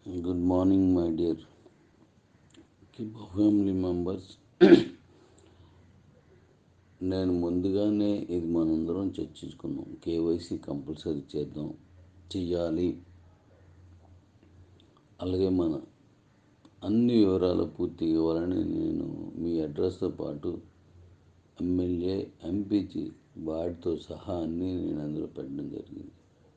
good morning my dear family members నేను ముందుగానే ఇది మనందరం చర్చించుకున్నాం కేవైసీ కంపల్సరీ చేద్దాం చెయ్యాలి అలాగే మన అన్ని వివరాలు పూర్తిగా ఇవ్వాలని నేను మీ అడ్రస్తో పాటు ఎమ్మెల్యే ఎంపీజీ వాటితో సహా అన్నీ నేను అందులో పెట్టడం జరిగింది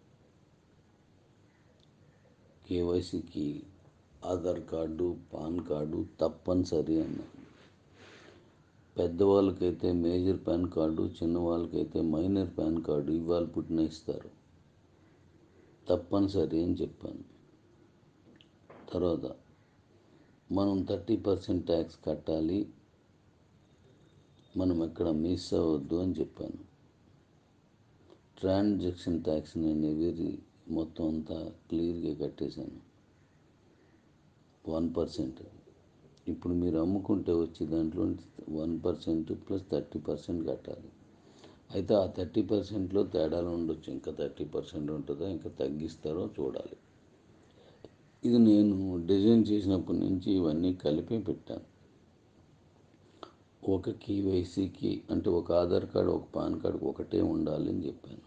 కేవైసీకి ఆధార్ కార్డు పాన్ కార్డు తప్పనిసరి అన్నారు పెద్దవాళ్ళకైతే మేజర్ పాన్ కార్డు చిన్నవాళ్ళకైతే మైనర్ పాన్ కార్డు ఇవాళ పుట్టిన ఇస్తారు తప్పనిసరి అని చెప్పాను తర్వాత మనం థర్టీ పర్సెంట్ ట్యాక్స్ కట్టాలి మనం ఎక్కడ మిస్ అవ్వద్దు అని చెప్పాను ట్రాన్సాక్షన్ ట్యాక్స్ నేను ఎవరి మొత్తం అంతా క్లియర్గా కట్టేశాను వన్ పర్సెంట్ ఇప్పుడు మీరు అమ్ముకుంటే వచ్చి దాంట్లో one percent plus thirty percent కట్టాలి అయితే ఆ థర్టీ పర్సెంట్లో తేడాలు ఉండొచ్చు ఇంకా థర్టీ పర్సెంట్ ఉంటుందో ఇంకా తగ్గిస్తారో చూడాలి ఇది నేను డిజైన్ చేసినప్పటి నుంచి ఇవన్నీ కలిపి పెట్టాను ఒక కేవైసీకి అంటే ఒక ఆధార్ కార్డు ఒక పాన్ కార్డు ఒకటే ఉండాలి అని చెప్పాను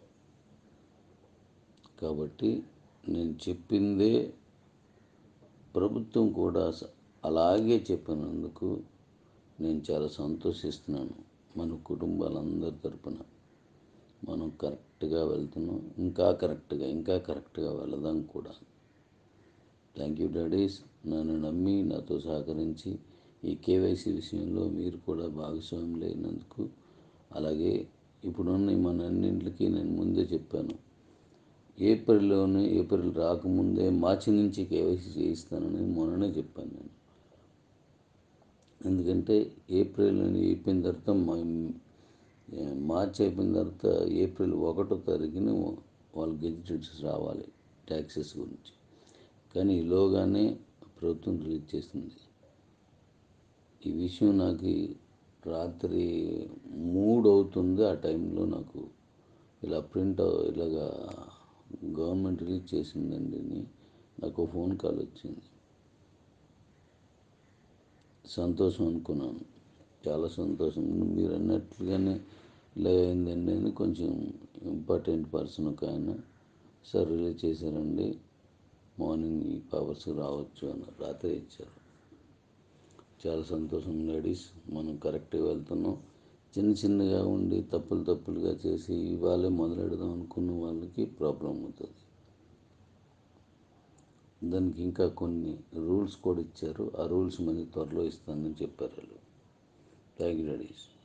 కాబట్టి నేను చెప్పిందే ప్రభుత్వం కూడా అలాగే చెప్పినందుకు నేను చాలా సంతోషిస్తున్నాను మన కుటుంబాలందరి తరపున మనం కరెక్ట్గా వెళ్తున్నాం ఇంకా కరెక్ట్గా ఇంకా కరెక్ట్గా వెళదాం కూడా థ్యాంక్ యూ డాడీస్ నన్ను నమ్మి నాతో సహకరించి ఈ కేవైసీ విషయంలో మీరు కూడా భాగస్వామ్యం లేనందుకు అలాగే ఇప్పుడున్న మన అన్నింటికి నేను ముందే చెప్పాను ఏప్రిల్లోనే ఏప్రిల్ రాకముందే మార్చి నుంచి కేవైసీ చేయిస్తానని మొన్ననే చెప్పాను నేను ఎందుకంటే ఏప్రిల్ అయిపోయిన తర్వాత మార్చి అయిపోయిన తర్వాత ఏప్రిల్ ఒకటో తారీఖున వాళ్ళ గెజిటెడ్స్ రావాలి ట్యాక్సెస్ గురించి కానీ ఈలోగానే ప్రభుత్వం రిలీజ్ చేసింది ఈ విషయం నాకు రాత్రి మూడు అవుతుంది ఆ టైంలో నాకు ఇలా ప్రింట్ ఇలాగా గవర్నమెంట్ రిలీజ్ చేసిందండి అని నాకు ఫోన్ కాల్ వచ్చింది సంతోషం అనుకున్నాను చాలా సంతోషం మీరు అన్నట్లుగానే ఇలా అయిందండి అని కొంచెం ఇంపార్టెంట్ పర్సన్ ఒక ఆయన సార్ రిలీజ్ చేశారండి మార్నింగ్ ఈ పవర్స్ రావచ్చు అని రాత్రి ఇచ్చారు చాలా సంతోషం లేడీస్ మనం కరెక్ట్గా వెళ్తున్నాం చిన్న చిన్నగా ఉండి తప్పులు తప్పులుగా చేసి ఇవాళే మొదలెడదాం అనుకున్న వాళ్ళకి ప్రాబ్లం అవుతుంది దానికి ఇంకా కొన్ని రూల్స్ కూడా ఇచ్చారు ఆ రూల్స్ మనకి త్వరలో ఇస్తానని చెప్పారు వాళ్ళు థ్యాంక్ యూ లేడీస్